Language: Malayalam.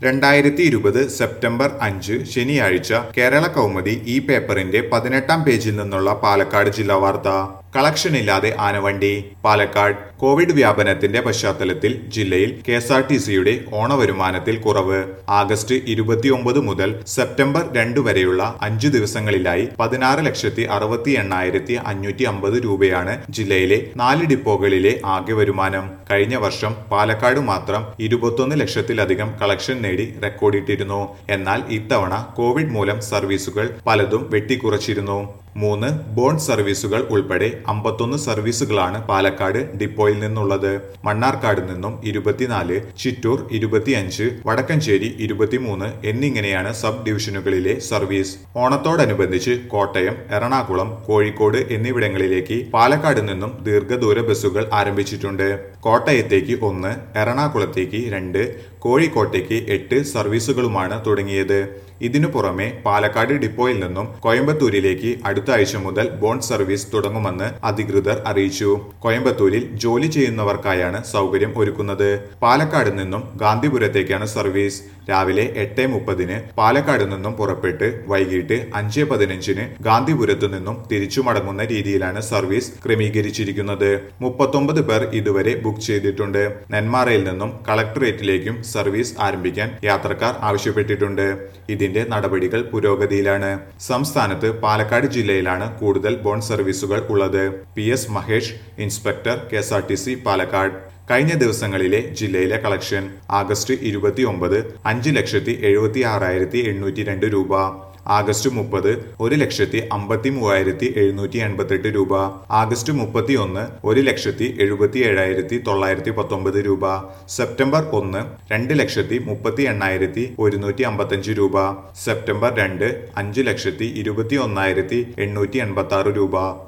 രണ്ടായിരത്തി ഇരുപത് സെപ്റ്റംബർ അഞ്ച് ശനിയാഴ്ച കേരള കൗമുദി ഈ പേപ്പറിന്റെ പതിനെട്ടാം പേജിൽ നിന്നുള്ള പാലക്കാട് ജില്ലാ വാർത്ത കളക്ഷൻ ഇല്ലാതെ ആനവണ്ടി പാലക്കാട് കോവിഡ് വ്യാപനത്തിന്റെ പശ്ചാത്തലത്തിൽ ജില്ലയിൽ കെ എസ് ആർ ടി സിയുടെ ഓണവരുമാനത്തിൽ കുറവ് ആഗസ്റ്റ് ഇരുപത്തിയൊമ്പത് മുതൽ സെപ്റ്റംബർ രണ്ട് വരെയുള്ള അഞ്ചു ദിവസങ്ങളിലായി പതിനാറ് ലക്ഷത്തി അറുപത്തി എണ്ണായിരത്തി അഞ്ഞൂറ്റി അമ്പത് രൂപയാണ് ജില്ലയിലെ നാല് ഡിപ്പോകളിലെ ആകെ വരുമാനം കഴിഞ്ഞ വർഷം പാലക്കാട് മാത്രം ഇരുപത്തൊന്ന് ലക്ഷത്തിലധികം കളക്ഷൻ നേടി റെക്കോർഡിട്ടിരുന്നു എന്നാൽ ഇത്തവണ കോവിഡ് മൂലം സർവീസുകൾ പലതും വെട്ടിക്കുറച്ചിരുന്നു മൂന്ന് ബോണ്ട് സർവീസുകൾ ഉൾപ്പെടെ അമ്പത്തൊന്ന് സർവീസുകളാണ് പാലക്കാട് ഡിപ്പോയിൽ നിന്നുള്ളത് മണ്ണാർക്കാട് നിന്നും ഇരുപത്തിനാല് ചിറ്റൂർ ഇരുപത്തിയഞ്ച് വടക്കഞ്ചേരി ഇരുപത്തിമൂന്ന് എന്നിങ്ങനെയാണ് സബ് ഡിവിഷനുകളിലെ സർവീസ് ഓണത്തോടനുബന്ധിച്ച് കോട്ടയം എറണാകുളം കോഴിക്കോട് എന്നിവിടങ്ങളിലേക്ക് പാലക്കാട് നിന്നും ദീർഘദൂര ബസ്സുകൾ ആരംഭിച്ചിട്ടുണ്ട് കോട്ടയത്തേക്ക് ഒന്ന് എറണാകുളത്തേക്ക് രണ്ട് കോഴിക്കോട്ടേക്ക് എട്ട് സർവീസുകളുമാണ് തുടങ്ങിയത് ഇതിനു പുറമെ പാലക്കാട് ഡിപ്പോയിൽ നിന്നും കോയമ്പത്തൂരിലേക്ക് അടുത്ത ആഴ്ച മുതൽ ബോണ്ട് സർവീസ് തുടങ്ങുമെന്ന് അധികൃതർ അറിയിച്ചു കോയമ്പത്തൂരിൽ ജോലി ചെയ്യുന്നവർക്കായാണ് സൗകര്യം ഒരുക്കുന്നത് പാലക്കാട് നിന്നും ഗാന്ധിപുരത്തേക്കാണ് സർവീസ് രാവിലെ എട്ട് മുപ്പതിന് പാലക്കാട് നിന്നും പുറപ്പെട്ട് വൈകിട്ട് അഞ്ച് പതിനഞ്ചിന് ഗാന്ധിപുരത്തു നിന്നും തിരിച്ചു മടങ്ങുന്ന രീതിയിലാണ് സർവീസ് ക്രമീകരിച്ചിരിക്കുന്നത് മുപ്പത്തൊമ്പത് പേർ ഇതുവരെ ബുക്ക് ചെയ്തിട്ടുണ്ട് നെന്മാറയിൽ നിന്നും കളക്ടറേറ്റിലേക്കും സർവീസ് ആരംഭിക്കാൻ യാത്രക്കാർ ആവശ്യപ്പെട്ടിട്ടുണ്ട് ഇതിന്റെ നടപടികൾ പുരോഗതിയിലാണ് സംസ്ഥാനത്ത് പാലക്കാട് ജില്ലയിലാണ് കൂടുതൽ ബോണ്ട് സർവീസുകൾ ഉള്ളത് P S Mahesh inspector K S R T C Palakkad കഴിഞ്ഞ ദിവസങ്ങളിലെ ജില്ലയിലെ കളക്ഷൻ ആഗസ്റ്റ് ഇരുപത്തിയൊമ്പത് അഞ്ച് ലക്ഷത്തി എഴുപത്തി ആറായിരത്തി എണ്ണൂറ്റി രണ്ട് രൂപ ആഗസ്റ്റ് മുപ്പത് ഒരു ലക്ഷത്തി അമ്പത്തി മൂവായിരത്തി എഴുന്നൂറ്റി എൺപത്തെട്ട് രൂപ ആഗസ്റ്റ് മുപ്പത്തി ഒന്ന് ഒരു ലക്ഷത്തി എഴുപത്തി ഏഴായിരത്തി തൊള്ളായിരത്തി പത്തൊമ്പത് രൂപ സെപ്റ്റംബർ ഒന്ന് രണ്ട് ലക്ഷത്തി മുപ്പത്തി എണ്ണായിരത്തി ഒരുന്നൂറ്റി അമ്പത്തഞ്ച് രൂപ സെപ്റ്റംബർ രണ്ട് അഞ്ച് ലക്ഷത്തി ഇരുപത്തി ഒന്നായിരത്തി എണ്ണൂറ്റി എൺപത്തി ആറ് രൂപ